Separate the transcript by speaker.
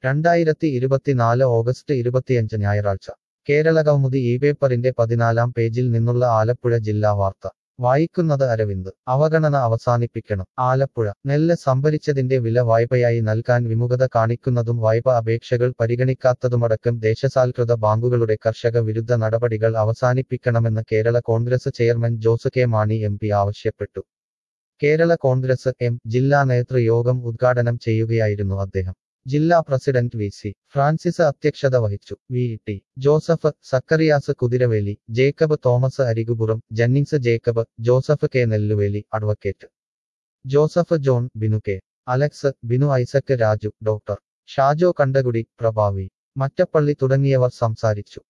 Speaker 1: രണ്ടായിരത്തി ഇരുപത്തിനാല് ഓഗസ്റ്റ് ഇരുപത്തിയഞ്ച് ഞായറാഴ്ച കേരള കൗമുദി ഈ പേപ്പറിന്റെ പതിനാലാം പേജിൽ നിന്നുള്ള ആലപ്പുഴ ജില്ലാ വാർത്ത വായിക്കുന്നത് അരവിന്ദ് അവഗണന അവസാനിപ്പിക്കണം ആലപ്പുഴ നെല്ല് സംഭരിച്ചതിന്റെ വില വായ്പയായി നൽകാൻ വിമുഖത കാണിക്കുന്നതും വായ്പ അപേക്ഷകൾ പരിഗണിക്കാത്തതുമടക്കം ദേശസാൽകൃത ബാങ്കുകളുടെ കർഷക വിരുദ്ധ നടപടികൾ അവസാനിപ്പിക്കണമെന്ന് Kerala Congress chairman Jose K Mani M P ആവശ്യപ്പെട്ടു കേരള കോൺഗ്രസ് എം ജില്ലാ നേതൃയോഗം ഉദ്ഘാടനം ചെയ്യുകയായിരുന്നു അദ്ദേഹം ജില്ലാ പ്രസിഡന്റ് വി സി ഫ്രാൻസിസ് അധ്യക്ഷത വഹിച്ചു V T Joseph Zacharias Kuthiraveli Jacob Thomas Arikupuram Jennings Jacob Joseph K Nelluveli advocate Joseph John Binu K Alex Binu Isaac Raju doctor Shajo Kandakudi Prabhavi Mattappally തുടങ്ങിയവർ സംസാരിച്ചു